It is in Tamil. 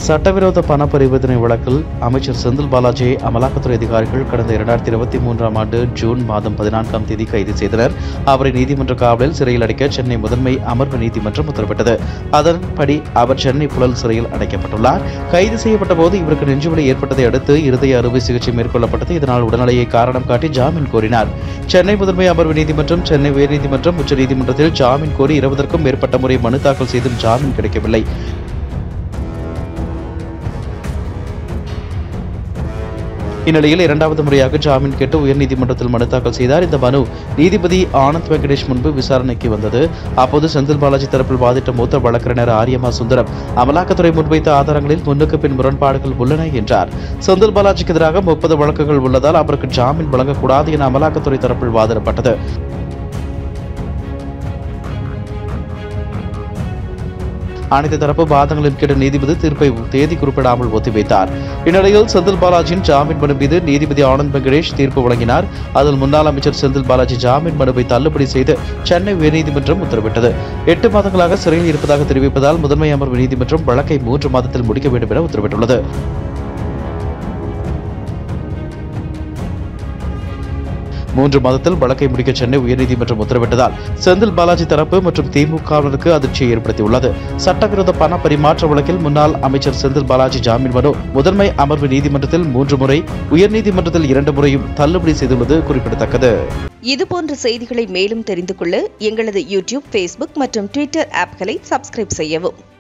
சட்டவிரோத பண பரிவர்த்தனை வழக்கில் அமைச்சர் செந்தில் பாலாஜியை அமலாக்கத்துறை அதிகாரிகள் கடந்த இரண்டாயிரத்தி இருபத்தி மூன்றாம் ஆண்டு ஜூன் மாதம் பதினான்காம் தேதி கைது செய்தனர் அவரை நீதிமன்ற காவலில் சிறையில் அடைக்க சென்னை முதன்மை அமர்வு நீதிமன்றம் உத்தரவிட்டது அதன்படி அவர் சென்னை புழல் சிறையில் அடைக்கப்பட்டுள்ளார் கைது செய்யப்பட்ட போது இவருக்கு நெஞ்சுவலி ஏற்பட்டதை அடுத்து இருதய அறுவை சிகிச்சை மேற்கொள்ளப்பட்டது இதனால் உடல்நிலையை காரணம் காட்டி ஜாமீன் கோரினார் சென்னை முதன்மை அமர்வு நீதிமன்றம் சென்னை உயர்நீதிமன்றம் உச்சநீதிமன்றத்தில் ஜாமீன் கோரி இருபதற்கும் மேற்பட்ட முறை மனு தாக்கல் செய்தும் ஜாமீன் கிடைக்கவில்லை இந்நிலையில் இரண்டாவது முறையாக ஜாமீன் கேட்டு உயர்நீதிமன்றத்தில் மனு தாக்கல் செய்தார் இந்த மனு நீதிபதி ஆனந்த் வெங்கடேஷ் முன்பு விசாரணைக்கு வந்தது அப்போது செந்தில் பாலாஜி தரப்பில் வாதிட்ட மூத்த வழக்கறிஞர் ஆரியமா சுந்தரம் அமலாக்கத்துறை முன்வைத்த ஆதாரங்களில் முன்னுக்கு பின் முரண்பாடுகள் உள்ளன என்றார் செந்தில் பாலாஜிக்கு எதிராக முப்பது வழக்குகள் உள்ளதால் அவருக்கு ஜாமீன் வழங்கக்கூடாது என அமலாக்கத்துறை தரப்பில் வாதிடப்பட்டது அனைத்து தரப்பு வாதங்களின் கீழ் நீதிபதி தீர்ப்பை தேதி குறிப்பிடாமல் ஒத்திவைத்தார் இந்நிலையில் செந்தில் பாலாஜியின் ஜாமீன் மனு மீது நீதிபதி ஆனந்த் வெங்கடேஷ் தீர்ப்பு வழங்கினார் அதில் முன்னாள் அமைச்சர் செந்தில் பாலாஜி ஜாமீன் மனுவை தள்ளுபடி செய்து சென்னை உயர்நீதிமன்றம் உத்தரவிட்டது எட்டு மாதங்களாக சிறையில் இருப்பதாக தெரிவிப்பதால் முதன்மை அமர்வு நீதிமன்றம் வழக்கை மூன்று மாதத்தில் முடிக்க வேண்டும் என உத்தரவிட்டுள்ளது மூன்று மாதத்தில் வழக்கை முடிக்க சென்னை உயர்நீதிமன்றம் உத்தரவிட்டதால் செந்தில் பாலாஜி தரப்பு மற்றும் திமுகவினருக்கு அதிர்ச்சியை ஏற்படுத்தியுள்ளது சட்டவிரோத பண பரிமாற்ற வழக்கில் முன்னாள் அமைச்சர் செந்தில் பாலாஜி ஜாமீன் மனு முதன்மை அமர்வு நீதிமன்றத்தில் மூன்று முறை உயர்நீதிமன்றத்தில் இரண்டு முறையும் தள்ளுபடி செய்துள்ளது குறிப்பிடத்தக்கது இதுபோன்ற செய்திகளை மேலும் தெரிந்து கொள்ள எங்களது யூடியூப் ஃபேஸ்புக் மற்றும் ட்விட்டர் ஆப்களை சப்ஸ்கிரைப் செய்யவும்